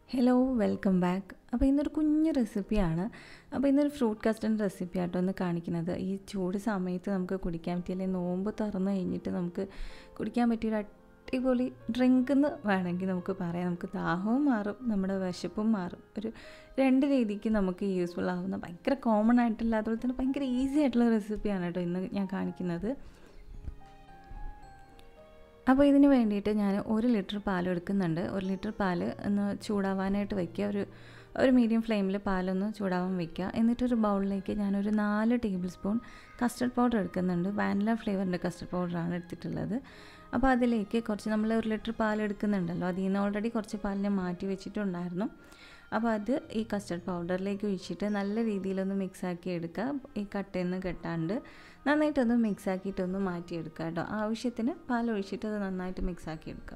hello welcome back അപ്പോൾ ഇന്നൊരു കുഞ്ഞു റെസിപ്പിയാണ് അപ്പോൾ ഇന്നൊരു ഫ്രൂട്ട് കസ്റ്റഡ് റെസിപ്പി ആട്ടോ ഒന്ന് കാണിക്കുന്നത് ഈ ചൂട് സമയത്ത് നമുക്ക് കുടിക്കാൻ പറ്റിയ അല്ലെങ്കിൽ നോമ്പ് തുറന്നു കഴിഞ്ഞിട്ട് നമുക്ക് കുടിക്കാൻ പറ്റിയൊരു അടിപൊളി ഡ്രിങ്ക് എന്ന് വേണമെങ്കിൽ നമുക്ക് പറയാം നമുക്ക് ദാഹവും മാറും നമ്മുടെ വിശപ്പും മാറും ഒരു രണ്ട് രീതിക്ക് നമുക്ക് യൂസ്ഫുൾ ആവുന്ന ഭയങ്കര കോമൺ ആയിട്ടുള്ള അതുപോലെ തന്നെ ഭയങ്കര ഈസി ആയിട്ടുള്ള റെസിപ്പിയാണ് കേട്ടോ ഇന്ന് ഞാൻ കാണിക്കുന്നത് അപ്പോൾ ഇതിന് വേണ്ടിയിട്ട് ഞാൻ ഒരു ലിറ്റർ പാൽ എടുക്കുന്നുണ്ട് ഒരു ലിറ്റർ പാൽ ഒന്ന് ചൂടാവാനായിട്ട് വയ്ക്കുക ഒരു ഒരു മീഡിയം ഫ്ലെയിമിൽ പാലൊന്ന് ചൂടാവാൻ വയ്ക്കുക എന്നിട്ടൊരു ബൗളിലേക്ക് ഞാനൊരു നാല് ടേബിൾ സ്പൂൺ കസ്റ്റർഡ് പൗഡർ എടുക്കുന്നുണ്ട് വാനില ഫ്ലേവറിൻ്റെ കസ്റ്റർഡ് പൗഡറാണ് എടുത്തിട്ടുള്ളത് അപ്പോൾ അതിലേക്ക് കുറച്ച് നമ്മൾ ഒരു ലിറ്റർ പാൽ എടുക്കുന്നുണ്ടല്ലോ അതിൽ നിന്ന് ഓൾറെഡി കുറച്ച് പാലിനെ മാറ്റി വെച്ചിട്ടുണ്ടായിരുന്നു അപ്പോൾ അത് ഈ കസ്റ്റർഡ് പൗഡറിലേക്ക് ഒഴിച്ചിട്ട് നല്ല രീതിയിലൊന്ന് മിക്സാക്കി എടുക്കുക ഈ കട്ടയിൽ നിന്ന് കെട്ടാണ്ട് നന്നായിട്ടൊന്ന് മിക്സാക്കിയിട്ടൊന്ന് മാറ്റിയെടുക്കുക കേട്ടോ ആവശ്യത്തിന് പാൽ ഒഴിച്ചിട്ട് അത് നന്നായിട്ട് മിക്സാക്കി എടുക്കുക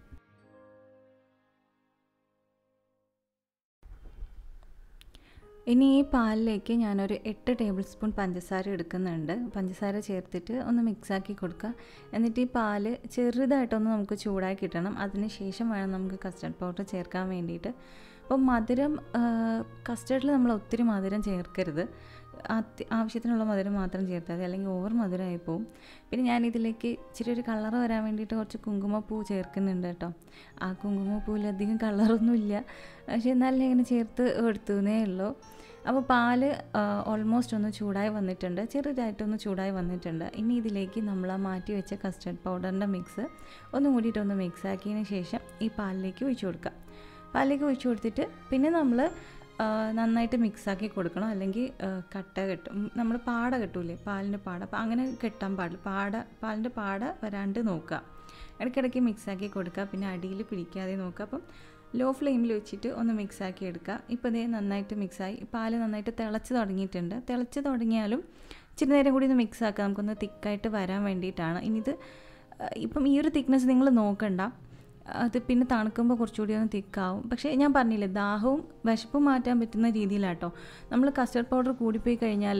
ഇനി ഈ പാലിലേക്ക് ഞാനൊരു എട്ട് ടേബിൾ സ്പൂൺ പഞ്ചസാര എടുക്കുന്നുണ്ട് പഞ്ചസാര ചേർത്തിട്ട് ഒന്ന് മിക്സാക്കി കൊടുക്കുക എന്നിട്ട് ഈ പാല് ചെറുതായിട്ടൊന്ന് നമുക്ക് ചൂടാക്കി കിട്ടണം അതിന് ശേഷം വേണം നമുക്ക് കസ്റ്റർഡ് പൗഡർ ചേർക്കാൻ വേണ്ടിയിട്ട് അപ്പം മധുരം കസ്റ്റർഡിൽ നമ്മൾ ഒത്തിരി മധുരം ചേർക്കരുത് ആവശ്യത്തിനുള്ള മധുരം മാത്രം ചേർത്താൽ മതി അല്ലെങ്കിൽ ഓവർ മധുരമായി പോവും പിന്നെ ഞാനിതിലേക്ക് ഇച്ചിരി ഒരു കളർ വരാൻ വേണ്ടിയിട്ട് കുറച്ച് കുങ്കുമപ്പൂ ചേർക്കുന്നുണ്ട് കേട്ടോ ആ കുങ്കുമപ്പൂവിൽ അധികം കളറൊന്നുമില്ല പക്ഷേ എന്നാലും ഇങ്ങനെ ചേർത്ത് എടുത്തുന്നേ ഉള്ളൂ അപ്പോൾ പാല് ഓൾമോസ്റ്റ് ഒന്ന് ചൂടായി വന്നിട്ടുണ്ട് ചെറുതായിട്ടൊന്ന് ചൂടായി വന്നിട്ടുണ്ട് ഇനി ഇതിലേക്ക് നമ്മൾ ആ മാറ്റി വെച്ച കസ്റ്റർഡ് പൗഡറിൻ്റെ മിക്സ് ഒന്നും കൂടിയിട്ടൊന്ന് മിക്സ് ആക്കിയതിന് ശേഷം ഈ പാലിലേക്ക് ഒഴിച്ചു കൊടുക്കാം പാലിലേക്ക് ഒഴിച്ചു കൊടുത്തിട്ട് പിന്നെ നമ്മൾ നന്നായിട്ട് മിക്സാക്കി കൊടുക്കണം അല്ലെങ്കിൽ കട്ട കെട്ടും നമ്മൾ പാട കെട്ടൂലേ പാലിൻ്റെ പാട അപ്പം അങ്ങനെ കെട്ടാൻ പാടില്ല പാട പാലിൻ്റെ പാട വരാണ്ട് നോക്കുക ഇടയ്ക്കിടയ്ക്ക് മിക്സാക്കി കൊടുക്കുക പിന്നെ അടിയിൽ പിടിക്കാതെ നോക്കുക അപ്പം ലോ ഫ്ലെയിമിൽ വെച്ചിട്ട് ഒന്ന് മിക്സാക്കി എടുക്കുക ഇപ്പോൾ ഇതേ നന്നായിട്ട് മിക്സായി പാല് നന്നായിട്ട് തിളച്ച് തുടങ്ങിയിട്ടുണ്ട് തിളച്ച് തുടങ്ങിയാലും ഇച്ചിരി നേരം കൂടി ഒന്ന് മിക്സ് ആക്കുക നമുക്കൊന്ന് തിക്കായിട്ട് വരാൻ വേണ്ടിയിട്ടാണ് ഇനി ഇത് ഇപ്പം ഈ ഒരു തിക്നെസ് നിങ്ങൾ നോക്കണ്ട അത് പിന്നെ തണുക്കുമ്പോൾ കുറച്ചുകൂടി ഒന്ന് തിക്കാവും പക്ഷേ ഞാൻ പറഞ്ഞില്ലേ ദാഹവും വിശപ്പും മാറ്റാൻ പറ്റുന്ന രീതിയിലാട്ടോ നമ്മൾ കസ്റ്റർഡ് പൗഡർ കൂടിപ്പോയി കഴിഞ്ഞാൽ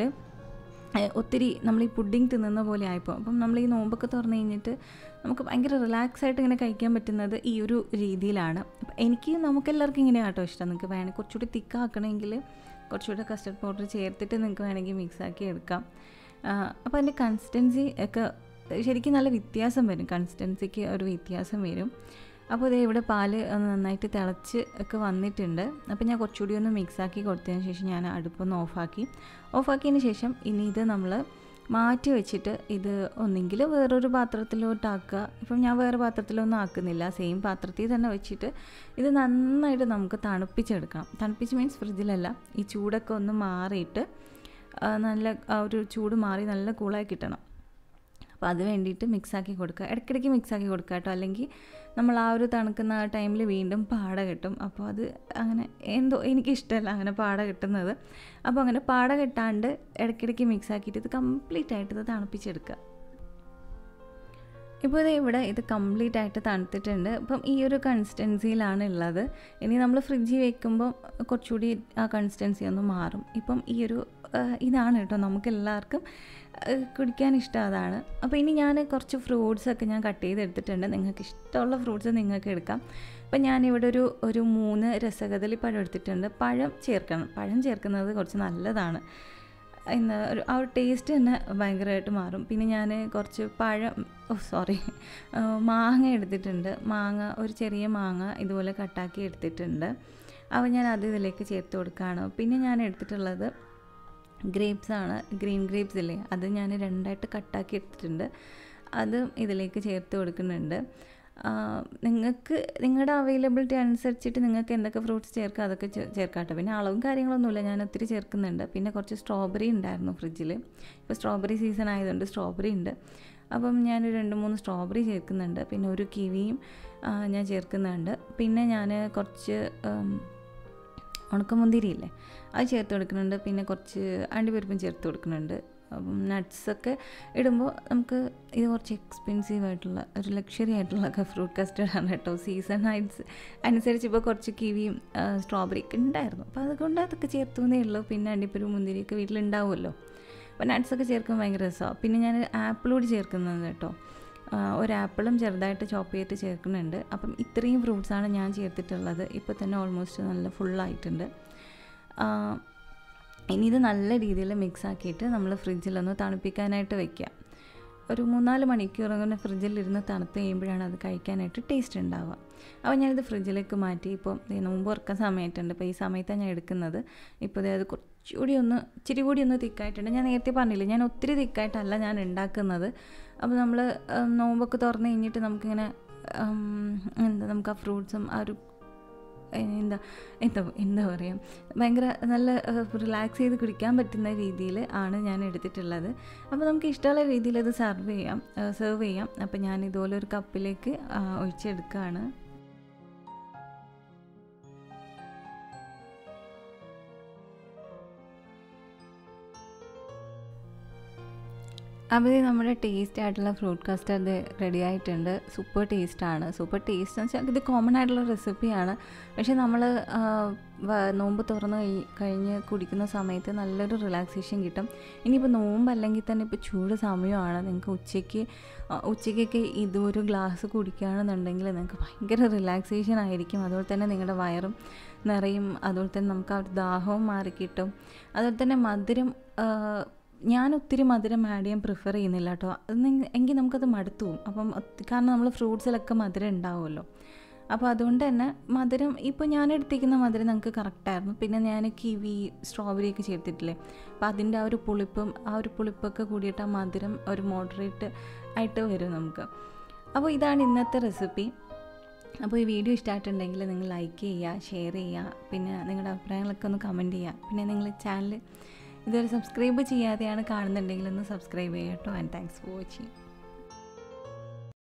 ഒത്തിരി നമ്മൾ ഈ പുഡിങ് തിന്നുന്ന പോലെ ആയിപ്പോൾ അപ്പം നമ്മൾ ഈ നോമ്പൊക്കെ തുറന്നു കഴിഞ്ഞിട്ട് നമുക്ക് ഭയങ്കര റിലാക്സ് ആയിട്ട് ഇങ്ങനെ കഴിക്കാൻ പറ്റുന്നത് ഈ ഒരു രീതിയിലാണ് അപ്പം എനിക്ക് നമുക്കെല്ലാവർക്കും ഇങ്ങനെ ആട്ടോ ഇഷ്ടം നിങ്ങൾക്ക് വേണമെങ്കിൽ കുറച്ചുകൂടി തിക്കാക്കണമെങ്കിൽ കുറച്ചുകൂടി കസ്റ്റർഡ് പൗഡർ ചേർത്തിട്ട് നിങ്ങൾക്ക് വേണമെങ്കിൽ മിക്സ് ആക്കി എടുക്കാം അപ്പോൾ അതിൻ്റെ കൺസിസ്റ്റൻസി ഒക്കെ ശരിക്കും നല്ല വ്യത്യാസം വരും കൺസിസ്റ്റൻസിക്ക് ഒരു വ്യത്യാസം വരും അപ്പോൾ ഇതേ ഇവിടെ പാല് നന്നായിട്ട് തിളച്ച് ഒക്കെ വന്നിട്ടുണ്ട് അപ്പോൾ ഞാൻ കുറച്ചുകൂടി ഒന്ന് മിക്സാക്കി കൊടുത്തതിന് ശേഷം ഞാൻ അടുപ്പൊന്ന് ഓഫാക്കി ഓഫാക്കിയതിന് ശേഷം ഇനി ഇത് നമ്മൾ മാറ്റി വെച്ചിട്ട് ഇത് ഒന്നെങ്കിൽ വേറൊരു പാത്രത്തിലോട്ടാക്കുക ഇപ്പം ഞാൻ വേറെ പാത്രത്തിലൊന്നും ആക്കുന്നില്ല സെയിം പാത്രത്തിൽ തന്നെ വെച്ചിട്ട് ഇത് നന്നായിട്ട് നമുക്ക് തണുപ്പിച്ചെടുക്കണം തണുപ്പിച്ച് മീൻസ് ഫ്രിഡ്ജിലല്ല ഈ ചൂടൊക്കെ ഒന്ന് മാറിയിട്ട് നല്ല ആ ഒരു ചൂട് മാറി നല്ല കൂളായി കിട്ടണം അപ്പോൾ അത് വേണ്ടിയിട്ട് മിക്സാക്കി കൊടുക്കുക ഇടയ്ക്കിടയ്ക്ക് മിക്സാക്കി കൊടുക്കുക കേട്ടോ അല്ലെങ്കിൽ നമ്മൾ ആ ഒരു തണുക്കുന്ന ആ ടൈമിൽ വീണ്ടും പാട കിട്ടും അപ്പോൾ അത് അങ്ങനെ എന്തോ എനിക്കിഷ്ടമല്ല അങ്ങനെ പാട കിട്ടുന്നത് അപ്പോൾ അങ്ങനെ പാട കിട്ടാണ്ട് ഇടയ്ക്കിടയ്ക്ക് മിക്സാക്കിയിട്ട് ഇത് കംപ്ലീറ്റ് ആയിട്ട് ഇത് തണുപ്പിച്ചെടുക്കുക ഇപ്പോൾ ഇത് ഇവിടെ ഇത് കംപ്ലീറ്റ് ആയിട്ട് തണുത്തിട്ടുണ്ട് അപ്പം ഈ ഒരു കൺസിസ്റ്റൻസിയിലാണ് ഉള്ളത് ഇനി നമ്മൾ ഫ്രിഡ്ജിൽ വെക്കുമ്പോൾ കുറച്ചുകൂടി ആ കൺസിസ്റ്റൻസി ഒന്ന് മാറും ഇപ്പം ഈ ഒരു ഇതാണ് കേട്ടോ നമുക്ക് എല്ലാവർക്കും കുടിക്കാൻ ഇഷ്ടം അതാണ് അപ്പോൾ ഇനി ഞാൻ കുറച്ച് ഫ്രൂട്ട്സൊക്കെ ഞാൻ കട്ട് ചെയ്തെടുത്തിട്ടുണ്ട് നിങ്ങൾക്ക് ഇഷ്ടമുള്ള ഫ്രൂട്ട്സ് നിങ്ങൾക്ക് എടുക്കാം അപ്പം ഞാനിവിടെ ഒരു ഒരു മൂന്ന് രസകദളി പഴം എടുത്തിട്ടുണ്ട് പഴം ചേർക്കണം പഴം ചേർക്കുന്നത് കുറച്ച് നല്ലതാണ് ഇന്ന് ഒരു ആ ഒരു ടേസ്റ്റ് തന്നെ ഭയങ്കരമായിട്ട് മാറും പിന്നെ ഞാൻ കുറച്ച് പഴം ഓ സോറി മാങ്ങ എടുത്തിട്ടുണ്ട് മാങ്ങ ഒരു ചെറിയ മാങ്ങ ഇതുപോലെ കട്ടാക്കി എടുത്തിട്ടുണ്ട് അപ്പോൾ ഞാൻ അത് ഇതിലേക്ക് ചേർത്ത് കൊടുക്കുകയാണ് പിന്നെ ഞാൻ എടുത്തിട്ടുള്ളത് ഗ്രേപ്സ് ആണ് ഗ്രീൻ ഗ്രേപ്സ് ഇല്ലേ അത് ഞാൻ രണ്ടായിട്ട് കട്ടാക്കി എടുത്തിട്ടുണ്ട് അതും ഇതിലേക്ക് ചേർത്ത് കൊടുക്കുന്നുണ്ട് നിങ്ങൾക്ക് നിങ്ങളുടെ അവൈലബിലിറ്റി അനുസരിച്ചിട്ട് നിങ്ങൾക്ക് എന്തൊക്കെ ഫ്രൂട്ട്സ് ചേർക്കുക അതൊക്കെ ചേർക്കാട്ടോ പിന്നെ അളവും കാര്യങ്ങളൊന്നുമില്ല ഞാൻ ഒത്തിരി ചേർക്കുന്നുണ്ട് പിന്നെ കുറച്ച് സ്ട്രോബെറി ഉണ്ടായിരുന്നു ഫ്രിഡ്ജിൽ ഇപ്പോൾ സ്ട്രോബെറി സീസൺ ആയതുകൊണ്ട് സ്ട്രോബെറി ഉണ്ട് അപ്പം ഞാൻ രണ്ട് മൂന്ന് സ്ട്രോബെറി ചേർക്കുന്നുണ്ട് പിന്നെ ഒരു കിവിയും ഞാൻ ചേർക്കുന്നുണ്ട് പിന്നെ ഞാൻ കുറച്ച് ഉണക്കമുന്തിരിയില്ലേ അത് ചേർത്ത് കൊടുക്കുന്നുണ്ട് പിന്നെ കുറച്ച് അണ്ടിപ്പരിപ്പും ചേർത്ത് കൊടുക്കുന്നുണ്ട് അപ്പം നട്ട്സൊക്കെ ഇടുമ്പോൾ നമുക്ക് ഇത് കുറച്ച് എക്സ്പെൻസീവ് ആയിട്ടുള്ള ഒരു ലക്ഷറി ആയിട്ടുള്ള ഫ്രൂട്ട് കസ്റ്റർഡ് ആണ് കേട്ടോ സീസൺ ആയിട്ട് അനുസരിച്ച് ഇപ്പോൾ കുറച്ച് കിവിയും സ്ട്രോബെറി ഒക്കെ ഉണ്ടായിരുന്നു അപ്പോൾ അതുകൊണ്ട് അതൊക്കെ ചേർത്തുന്നേ ഉള്ളൂ പിന്നെ അണ്ടിപ്പരിപ്പ് മുന്തിരിയൊക്കെ വീട്ടിലുണ്ടാവുമല്ലോ അപ്പോൾ നട്ട്സൊക്കെ ചേർക്കുമ്പോൾ ഭയങ്കര രസമാണ് പിന്നെ ഞാൻ ആപ്പിൾ കൂടി ചേർക്കുന്നത് കേട്ടോ ഒരു ആപ്പിളും ചെറുതായിട്ട് ചോപ്പ് ചെയ്തിട്ട് ചേർക്കുന്നുണ്ട് അപ്പം ഇത്രയും ഫ്രൂട്ട്സാണ് ഞാൻ ചേർത്തിട്ടുള്ളത് ഇപ്പോൾ തന്നെ ഓൾമോസ്റ്റ് നല്ല ഫുള്ളായിട്ടുണ്ട് ഇനി ഇത് നല്ല രീതിയിൽ മിക്സ് ആക്കിയിട്ട് നമ്മൾ ഫ്രിഡ്ജിലൊന്ന് തണുപ്പിക്കാനായിട്ട് വെക്കുക ഒരു മൂന്നാല് മണിക്കൂർ അങ്ങനെ ഫ്രിഡ്ജിലിരുന്ന് തണുത്ത് കഴിയുമ്പോഴാണ് അത് കഴിക്കാനായിട്ട് ടേസ്റ്റ് ഉണ്ടാവുക അപ്പോൾ ഞാനിത് ഫ്രിഡ്ജിലേക്ക് മാറ്റി ഇപ്പോൾ നോമ്പ് ഉറക്കാൻ സമയമായിട്ടുണ്ട് ഇപ്പോൾ ഈ സമയത്താണ് ഞാൻ എടുക്കുന്നത് ഇപ്പോൾ അത് കുറച്ചുകൂടി ഒന്ന് ഇച്ചിരി കൂടി ഒന്ന് തിക്കായിട്ടുണ്ട് ഞാൻ നേരത്തെ പറഞ്ഞില്ലേ ഞാൻ ഒത്തിരി തിക്കായിട്ടല്ല ഞാൻ ഉണ്ടാക്കുന്നത് അപ്പോൾ നമ്മൾ നോമ്പൊക്കെ തുറന്ന് കഴിഞ്ഞിട്ട് നമുക്കിങ്ങനെ എന്താ നമുക്ക് ആ ഫ്രൂട്ട്സും ആ ഒരു എന്താ എന്താ എന്താ പറയുക ഭയങ്കര നല്ല റിലാക്സ് ചെയ്ത് കുടിക്കാൻ പറ്റുന്ന രീതിയിൽ ആണ് ഞാൻ എടുത്തിട്ടുള്ളത് അപ്പോൾ നമുക്ക് ഇഷ്ടമുള്ള രീതിയിൽ അത് സർവ് ചെയ്യാം സെർവ് ചെയ്യാം അപ്പോൾ ഞാൻ ഇതുപോലെ ഒരു കപ്പിലേക്ക് ഒഴിച്ചെടുക്കുകയാണ് അപ്പോൾ നമ്മുടെ ടേസ്റ്റ് ആയിട്ടുള്ള ഫ്രൂട്ട് കസ്റ്റർഡ് റെഡി ആയിട്ടുണ്ട് സൂപ്പർ ടേസ്റ്റാണ് സൂപ്പർ ടേസ്റ്റ് എന്ന് വെച്ചാൽ ഇത് കോമൺ ആയിട്ടുള്ള റെസിപ്പിയാണ് പക്ഷേ നമ്മൾ നോമ്പ് തുറന്ന് കഴിഞ്ഞ് കുടിക്കുന്ന സമയത്ത് നല്ലൊരു റിലാക്സേഷൻ കിട്ടും ഇനിയിപ്പോൾ നോമ്പ് അല്ലെങ്കിൽ തന്നെ ഇപ്പോൾ ചൂട് സമയമാണ് നിങ്ങൾക്ക് ഉച്ചയ്ക്ക് ഉച്ചയ്ക്കൊക്കെ ഇതൊരു ഗ്ലാസ് കുടിക്കുകയാണെന്നുണ്ടെങ്കിൽ നിങ്ങൾക്ക് ഭയങ്കര റിലാക്സേഷൻ ആയിരിക്കും അതുപോലെ തന്നെ നിങ്ങളുടെ വയറും നിറയും അതുപോലെ തന്നെ നമുക്ക് ആ ഒരു ദാഹവും മാറിക്കിട്ടും അതുപോലെ തന്നെ മധുരം ഞാൻ ഒത്തിരി മധുരം ആഡ് ചെയ്യാൻ പ്രിഫർ ചെയ്യുന്നില്ല കേട്ടോ എങ്കിൽ നമുക്കത് മടുത്തു പോകും അപ്പം കാരണം നമ്മൾ ഫ്രൂട്ട്സിലൊക്കെ മധുരം ഉണ്ടാവുമല്ലോ അപ്പോൾ അതുകൊണ്ട് തന്നെ മധുരം ഇപ്പോൾ ഞാൻ എടുത്തിരിക്കുന്ന മധുരം നമുക്ക് കറക്റ്റായിരുന്നു പിന്നെ ഞാൻ കിവി സ്ട്രോബെറി ഒക്കെ ചേർത്തിട്ടില്ലേ അപ്പോൾ അതിൻ്റെ ആ ഒരു പുളിപ്പും ആ ഒരു പുളിപ്പൊക്കെ കൂടിയിട്ട് ആ മധുരം ഒരു മോഡറേറ്റ് ആയിട്ട് വരും നമുക്ക് അപ്പോൾ ഇതാണ് ഇന്നത്തെ റെസിപ്പി അപ്പോൾ ഈ വീഡിയോ ഇഷ്ടമായിട്ടുണ്ടെങ്കിൽ നിങ്ങൾ ലൈക്ക് ചെയ്യുക ഷെയർ ചെയ്യുക പിന്നെ നിങ്ങളുടെ അഭിപ്രായങ്ങളൊക്കെ ഒന്ന് കമൻറ്റ് ചെയ്യുക പിന്നെ നിങ്ങൾ ചാനൽ ഇതുവരെ സബ്സ്ക്രൈബ് ചെയ്യാതെയാണ് കാണുന്നുണ്ടെങ്കിൽ ഒന്ന് സബ്സ്ക്രൈബ് ചെയ്യുക കേട്ടോ ആൻഡ് താങ്ക്സ് ഫോർ വാച്ചിങ്